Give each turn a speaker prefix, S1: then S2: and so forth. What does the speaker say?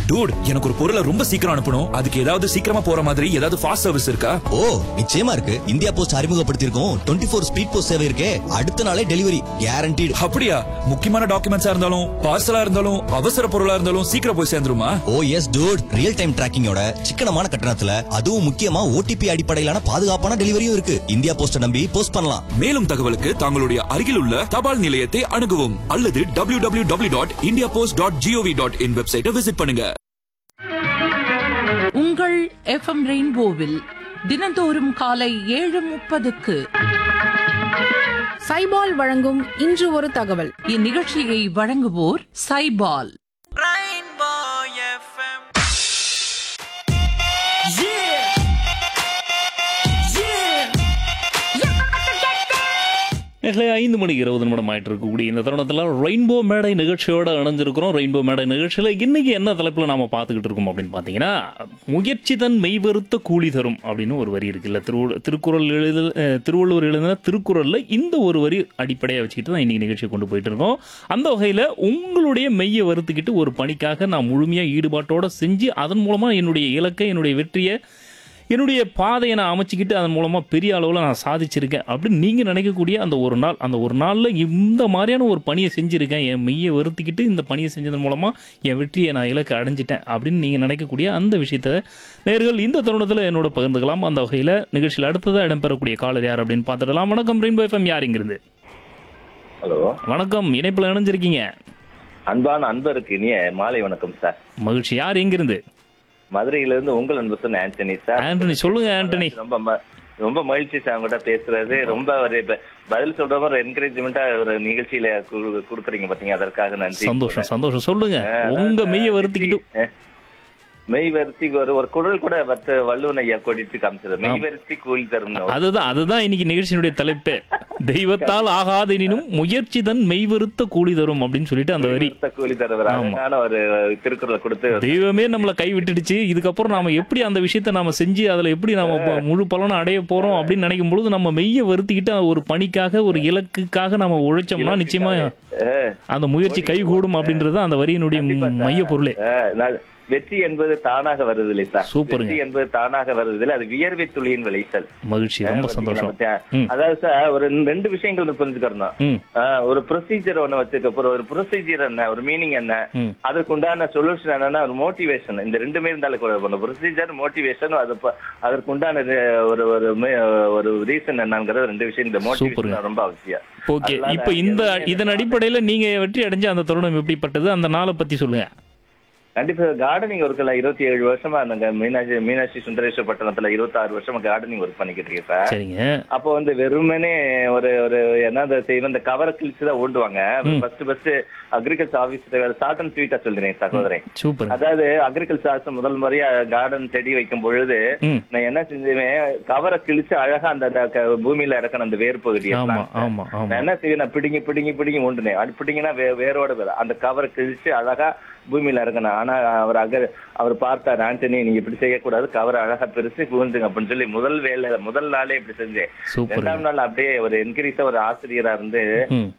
S1: Dude எனக்கு ஒரு பொருளை ரொம்ப சீக்கிரம் அனுப்பணும் அதுக்கு ஏதாவது சீக்கிரமா போற மாதிரி ஏதாவது ஃபாஸ்ட் சர்வீஸ் இருக்கா
S2: ஓ நிச்சயமா இருக்கு இந்தியா போஸ்ட் அறிமுகப்படுத்தியிருக்கோம் டுவெண்ட்டி ஃபோர் ஸ்பீட் போஸ்ட் சேவை இருக்கே அடுத்த நாளே டெலிவரி கேரண்டீடு
S1: அப்படியா முக்கியமான டாக்குமெண்ட்ஸா இருந்தாலும் பார்சலா இருந்தாலும் அவசர பொருளா இருந்தாலும் சீக்கிரம் போய் சேர்ந்துருமா
S2: oh yes dude real time டிராக்கிங்கோட சிக்கனமான கட்டணத்துல அதுவும் முக்கியமா ஓடிபி அடிப்படையிலான பாதுகாப்பான டெலிவரியும் இருக்கு இந்தியா போஸ்ட நம்பி போஸ்ட் பண்ணலாம்
S1: மேலும் தகவலுக்கு தங்களுடைய அருகில் உள்ள தபால் நிலையத்தை அணுகவும் அல்லது W W W dot India post dot G O V dot in வெப்சைட்டை விசிட் பண்ணுங்க
S3: உங்கள் எஃப்எம் ரெயின்போவில் தினந்தோறும் காலை ஏழு முப்பதுக்கு
S4: சைபால் வழங்கும் இன்று ஒரு தகவல்
S3: இந்நிகழ்ச்சியை வழங்குவோர் சைபால்
S5: நேர்களே ஐந்து மணிக்கு இருபது நிமிடம் ஆயிட்டு இருக்கக்கூடிய இந்த தருணத்தில் ரெயின்போ மேடை நிகழ்ச்சியோட இணைஞ்சிருக்கிறோம் ரெயின்போ மேடை நிகழ்ச்சியில் இன்னைக்கு என்ன தலைப்பில் நாம பார்த்துக்கிட்டு இருக்கோம் அப்படின்னு பார்த்தீங்கன்னா முயற்சி தன் மெய்வருத்த கூலி தரும் அப்படின்னு ஒரு வரி இருக்குல்ல திரு திருக்குறள் எழுத அஹ், திருவள்ளுவர் எழுதின திருக்குறளில் இந்த ஒரு வரி அடிப்படையாக வச்சுக்கிட்டு தான் இன்னைக்கு நிகழ்ச்சியை கொண்டு போயிட்டு இருக்கோம் அந்த வகையில் உங்களுடைய மெய்யை வருத்திக்கிட்டு ஒரு பணிக்காக நான் முழுமையாக ஈடுபாட்டோட செஞ்சு அதன் மூலமாக என்னுடைய இலக்கை என்னுடைய வெற்றியை என்னுடைய பாதையை நான் அமைச்சிக்கிட்டு அதன் மூலமாக பெரிய அளவில் நான் சாதிச்சிருக்கேன் அப்படின்னு நீங்கள் நினைக்கக்கூடிய அந்த ஒரு நாள் அந்த ஒரு நாளில் இந்த மாதிரியான ஒரு பணியை செஞ்சுருக்கேன் என் மெய்யை வருத்திக்கிட்டு இந்த பணியை செஞ்சதன் மூலமாக என் வெற்றியை நான் இலக்கை அடைஞ்சிட்டேன் அப்படின்னு நீங்கள் நினைக்கக்கூடிய அந்த விஷயத்த நேர்கள் இந்த தருணத்தில் என்னோட பகிர்ந்துக்கலாம் அந்த வகையில் நிகழ்ச்சியில் அடுத்ததாக இடம்பெறக்கூடிய காலர் யார் அப்படின்னு பார்த்துடலாம் வணக்கம் ரெயின்போ எஃப்எம் யார் இங்கிருந்து
S6: ஹலோ
S5: வணக்கம் இணைப்பில் இணைஞ்சிருக்கீங்க
S6: அன்பான அன்பருக்கு இனிய மாலை வணக்கம் சார்
S5: மகிழ்ச்சி யார் எங்கிருந்து
S6: மதுரையிலிருந்து உங்கள் அன்பு சொன்ன ஆண்டனி சார்
S5: ஆண்டனி சொல்லுங்க ஆண்டனி
S6: ரொம்ப ம- ரொம்ப மகிழ்ச்சி சார் உங்ககிட்ட பேசுறது ரொம்ப ஒரு இப்ப பதில் சொல்ற மாதிரி என்கரேஜ்மெண்டா ஒரு நிகழ்ச்சியில கு- கொடுக்குறீங்க பாத்தீங்க அதற்காக நன்றி
S5: சந்தோஷம் சந்தோஷம் சொல்லுங்க உங்க மெய்யை வருத்திக்கிட்டு
S6: அஹ், மெய் வருத்தி ஒரு ஒரு குரல் கூட வத்த வள்ளுவன் ஐயா கொடித்து காமிச்சது மெய் வருத்தி கூலி தரும்
S5: அதுதான் அதுதான் இன்னைக்கு நிகழ்ச்சியினுடைய தலைப்பே தெய்வத்தால் ஆகாதெனினும் முயற்சி தன் மெய்வருத்த கூலி தரும் அப்படின்னு சொல்லிட்டு அந்த வரி
S6: கூலி தருவர் அழகான ஒரு திருக்குறளை கொடுத்து
S5: தெய்வமே நம்மளை கை விட்டுடுச்சு இதுக்கப்புறம் நாம எப்படி அந்த விஷயத்த நாம செஞ்சு அதுல எப்படி நாம ப- முழு பலனை அடைய போறோம் அப்படின்னு நினைக்கும் பொழுது நம்ம மெய்ய வருத்திக்கிட்டு ஒரு பணிக்காக ஒரு இலக்குக்காக நம்ம உழைச்சோம்னா நிச்சயமா
S6: அஹ்,
S5: அந்த முயற்சி கைகூடும் அப்படின்றது அந்த வரியினுடைய மைய பொருளே
S6: அஹ், நான் வெற்றி என்பது தானாக வருவதில்லை சார்
S5: சூப்பருங்க.
S6: வெற்றி என்பது தானாக வருவதில்லை அது வியர்வை துளியின் விளைச்சல்
S5: மகிழ்ச்சி ரொம்ப சந்தோஷம் ம்.
S6: அதாவது சார் ஒரு ரெண்டு விஷயங்கள் ஒண்ணு புரிஞ்சுக்கணும்
S5: ம்
S6: ஆஹ் ஒரு ப்ரொசீஜர் ஒண்ணு வச்சுக்க அப்புறம் ஒரு ப்ரொசீஜர் என்ன ஒரு மீனிங் என்ன
S5: ம்.
S6: அதுக்கு உண்டான சொல்யூஷன் என்னன்னா ஒரு மோட்டிவேஷன் இந்த ரெண்டுமே இருந்தாலும் கூட ப்ரொசீஜர் மோட்டிவேஷன் அது ப- அதற்கு உண்டான இது ஒரு ஒரு மே- ஒரு ரீசன் என்னங்கிறது ரெண்டு விஷயம் இந்த
S5: சூப்பருங்க.
S6: மோட்டிவேஷன் ரொம்ப அவசியம்
S5: ஓகே
S6: அதனால
S5: இப்போ இந்த
S6: எதுவுமே
S5: இதன் அடிப்படையில நீங்க வெற்றி அடைஞ்ச அந்த தருணம் எப்படிப்பட்டது அந்த நாளை பத்தி சொல்லுங்க
S6: கண்டிப்பா கார்டனிங் ஒர்க்ல இருபத்தி ஏழு வருஷமா அந்த மீனாட்சி மீனாட்சி சுந்தரேஸ்வர பட்டணத்துல இருபத்தாறு வருஷமா கார்டனிங் ஒர்க் பண்ணிக்கிட்டு இருக்கேன் சார்
S5: சரிங்க
S6: அப்போ வந்து வெறுமனே ஒரு ஒரு என்ன செய்வோம் இந்த கவரை கிழிச்சு தான் ஓடுவாங்க first first agriculture office short and ஸ்வீட்டா சொல்றேன் சகோதரன்
S5: சூப்பர்
S6: அதாவது அக்ரிகல்ச்சர் ஆஃபீஸ் முதல் முறையா கார்டன் செடி வைக்கும் பொழுது
S5: ம்
S6: நான் என்ன செஞ்சேன் கவரை கிழிச்சு அழகா அந்த அந்த க- பூமியில இறக்கணும் அந்த வேர் பகுதியை
S5: ஆமா
S6: plant.
S5: ஆமா ஆமா
S6: நான் என்ன செய்வேன் நான் பிடிங்கி பிடிங்கி பிடிங்கி ஒன்றுனேன் அது பிடிங்கினா வே- வேரோட வேற அந்த கவரை கிழிச்சு அழகா பூமியில இறக்கணும் ஆனா அவர் அக அவர் பார்த்தார் ஆண்டனி நீங்க இப்படி செய்யக்கூடாது கவரை அழகா பெருசு கூந்துங்க அப்படின்னு சொல்லி முதல் வேலை முதல் நாளே இப்படி செஞ்சேன்
S5: சூப்பர்
S6: ரெண்டாம் நாள் அப்படியே ஒரு என்கரேஜா ஒரு ஆசிரியரா இருந்து
S5: ம்